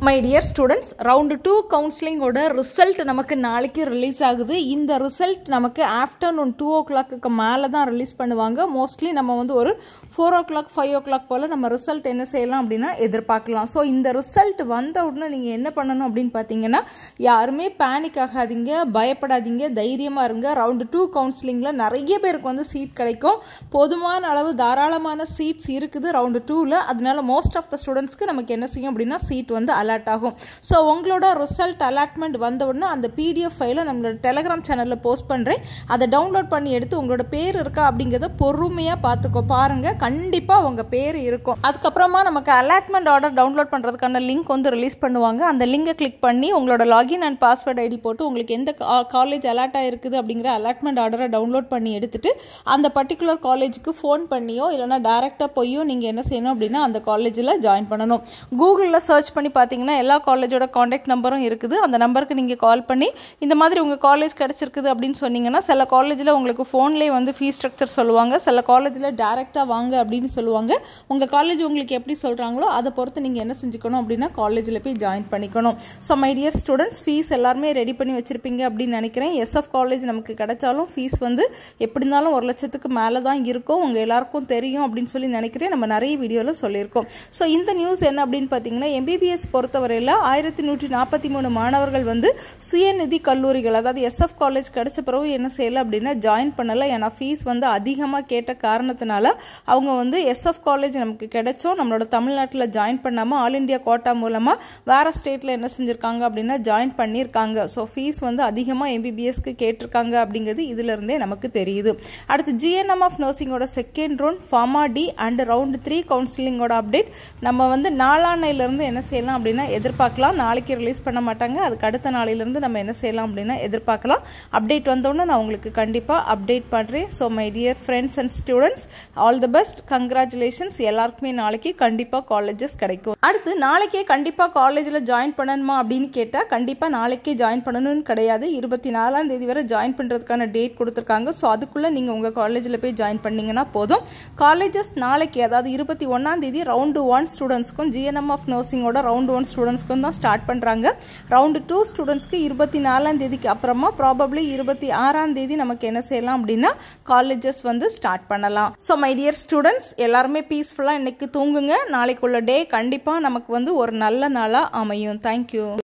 my dear students round two கவுன்சிலிங்கோட result நமக்கு நாளைக்கு ரிலீஸ் ஆகுது இந்த ரிசல்ட் நமக்கு ஆஃப்டர்நூன் டூ ஓ கிளாக்கு மேலே தான் ரிலீஸ் பண்ணுவாங்க மோஸ்ட்லி நம்ம வந்து ஒரு four o'clock five o'clock போல் நம்ம ரிசல்ட் என்ன செய்யலாம் அப்படின்னா எதிர்பார்க்கலாம் ஸோ இந்த ரிசல்ட் வந்த உடனே நீங்கள் என்ன பண்ணணும் அப்படின்னு பார்த்தீங்கன்னா யாருமே பேனிக் ஆகாதீங்க பயப்படாதீங்க தைரியமாக இருங்க ரவுண்டு டூ கவுன்சிலிங்கில் நிறைய பேருக்கு வந்து சீட் கிடைக்கும் போதுமான அளவு தாராளமான சீட்ஸ் இருக்குது ரவுண்டு டூவில் அதனால மோஸ்ட் ஆஃப் த ஸ்டூடெண்ட்ஸ்க்கு நமக்கு என்ன செய்யும் அப்படின்னா சீட் வந்து அலர்ட் ஆகும் ஸோ உங்களோட ரிசல்ட் அலாட்மெண்ட் வந்த உடனே அந்த பிடிஎஃப் ஃபைலை நம்மளோட டெலகிராம் சேனலில் போஸ்ட் பண்ணுறேன் அதை டவுன்லோட் பண்ணி எடுத்து உங்களோட பேர் இருக்கா அப்படிங்கிறத பொறுமையாக பார்த்துக்கோ பாருங்கள் கண்டிப்பாக உங்கள் பேர் இருக்கும் அதுக்கப்புறமா நமக்கு அலாட்மெண்ட் ஆர்டர் டவுன்லோட் பண்ணுறதுக்கான லிங்க் வந்து ரிலீஸ் பண்ணுவாங்க அந்த லிங்கை கிளிக் பண்ணி உங்களோட லாகின் அண்ட் பாஸ்வேர்ட் ஐடி போட்டு உங்களுக்கு எந்த காலேஜ் அலாட் ஆகிருக்குது அப்படிங்கிற அலாட்மெண்ட் ஆர்டரை டவுன்லோட் பண்ணி எடுத்துட்டு அந்த பர்டிகுலர் காலேஜுக்கு ஃபோன் பண்ணியோ இல்லைனா டேரெக்டாக போயோ நீங்கள் என்ன செய்யணும் அப்படின்னா அந்த காலேஜில் ஜாயின் பண்ணணும் கூகுளில் சர்ச் பண்ணி பார்த்தீங்கன்னா எல்லா காலேஜோட காண்டாக்ட் நம்பரும் இருக்குது அந்த நம்பருக்கு நீங்கள் கால் பண்ணி இந்த மாதிரி உங்கள் காலேஜ் கிடச்சிருக்குது அப்படின்னு சொன்னீங்கன்னா சில காலேஜில் உங்களுக்கு ஃபோன்லேயே வந்து ஃபீஸ் ஸ்ட்ரக்சர் சொல்லுவாங்க சில காலேஜில் டேரெக்டாக வாங்க அப்படின்னு சொல்லுவாங்க உங்கள் காலேஜ் உங்களுக்கு எப்படி சொல்கிறாங்களோ அதை பொறுத்து நீங்கள் என்ன செஞ்சுக்கணும் அப்படின்னா காலேஜில் போய் ஜாயின் பண்ணிக்கணும் so my dear students fees எல்லாருமே ரெடி பண்ணி வச்சுருப்பீங்க அப்படின்னு நினைக்கிறேன் எஸ்எஃப் காலேஜ் நமக்கு கிடைச்சாலும் ஃபீஸ் வந்து எப்படி இருந்தாலும் ஒரு லட்சத்துக்கு மேலே தான் இருக்கும் உங்கள் எல்லாருக்கும் தெரியும் அப்படின்னு சொல்லி நினைக்கிறேன் நம்ம நிறைய வீடியோவில் சொல்லியிருக்கோம் ஸோ இந்த நியூஸ் என்ன அப்படின்னு பார்த்தீங்கன்னா எம்பிபிஎஸ் பொறுத்தவரையில் ஆயிரத்தி நூற்றி நாற்பத்தி மூணு மாணவர்கள் வந்து சுயநிதி கல்லூரிகள் அதாவது எஸ்எஃப் காலேஜ் கிடைச்ச பிறகு என்ன செய்யலை அப்படின்னா ஜாயின் பண்ணலை ஏன்னா ஃபீஸ் வந்து அதிகமாக கேட்ட காரணத்தினால அவங்க வந்து எஸ்எஃப் காலேஜ் நமக்கு கிடைச்சோம் நம்மளோட தமிழ்நாட்டில் ஜாயின் பண்ணாமல் ஆல் இண்டியா கோட்டா மூலமாக வேறு ஸ்டேட்டில் என்ன செஞ்சுருக்காங்க அப்படின்னா ஜாயின் பண்ணியிருக்காங்க ஸோ ஃபீஸ் வந்து அதிகமாக எம்பிபிஎஸ்க்கு கேட்டிருக்காங்க அப்படிங்கிறது இதிலிருந்தே நமக்கு தெரியுது அடுத்து ஜிஎன்எம் ஆஃப் நர்சிங்கோட second round pharma D and round three கவுன்சிலிங்கோட அப்டேட் நம்ம வந்து நாளாண்ணையிலேருந்து என்ன செய்யலாம் அப்படின்னா எதிர்பார்க்கலாம் நாளைக்கு ரிலீஸ் பண்ண மாட்டாங்க அதுக்கு அடுத்த நாளையிலேருந்து நம்ம என்ன செய்யலாம் அப்படின்னா எதிர்பார்க்கலாம் அப்டேட் வந்தோடனே நான் உங்களுக்கு கண்டிப்பாக அப்டேட் பண்ணுறேன் so my dear friends and students all the best congratulations எல்லாருக்குமே நாளைக்கு கண்டிப்பாக காலேஜஸ் கிடைக்கும் அடுத்து நாளைக்கே கண்டிப்பாக காலேஜில் ஜாயின் பண்ணணுமா அப்படின்னு கேட்டால் கண்டிப்பாக நாளைக்கே ஜாயின் பண்ணணும்னு கிடையாது இருபத்தி நாலாம் தேதி வரை ஜாயின் பண்ணுறதுக்கான டேட் கொடுத்துருக்காங்க ஸோ அதுக்குள்ளே நீங்கள் உங்கள் காலேஜில் போய் ஜாயின் பண்ணிங்கன்னா போதும் காலேஜஸ் நாளைக்கு அதாவது இருபத்தி ஒன்றாம் தேதி ரவுண்டு ஒன் ஸ்டூடெண்ட்ஸ்க்கும் ஜிஎன்எம் ஆஃப் நர்சிங்கோட ரவுண்டு ஒன் ஸ்டூடெண்ட்ஸ்க்கும் தான் ஸ்டார்ட் பண்ணுறாங்க ரவுண்டு டூ ஸ்டூடெண்ட்ஸ்க்கு இருபத்தி நாலாம் தேதிக்கு அப்புறமா ப்ராபப்ளி இருபத்தி ஆறாம் தேதி நமக்கு என்ன செய்யலாம் அப்படின்னா காலேஜஸ் வந்து ஸ்டார்ட் பண்ணலாம் ஸோ மை டியர் ஸ்டூடெண்ட்ஸ் எல்லாருமே பீஸ்ஃபுல்லாக இன்னைக்கு தூங்குங்க நாளைக்குள்ள டே கண்டிப்பாக நமக்கு வந்து ஒரு நல்ல நாளாக அமையும் தேங்க்யூ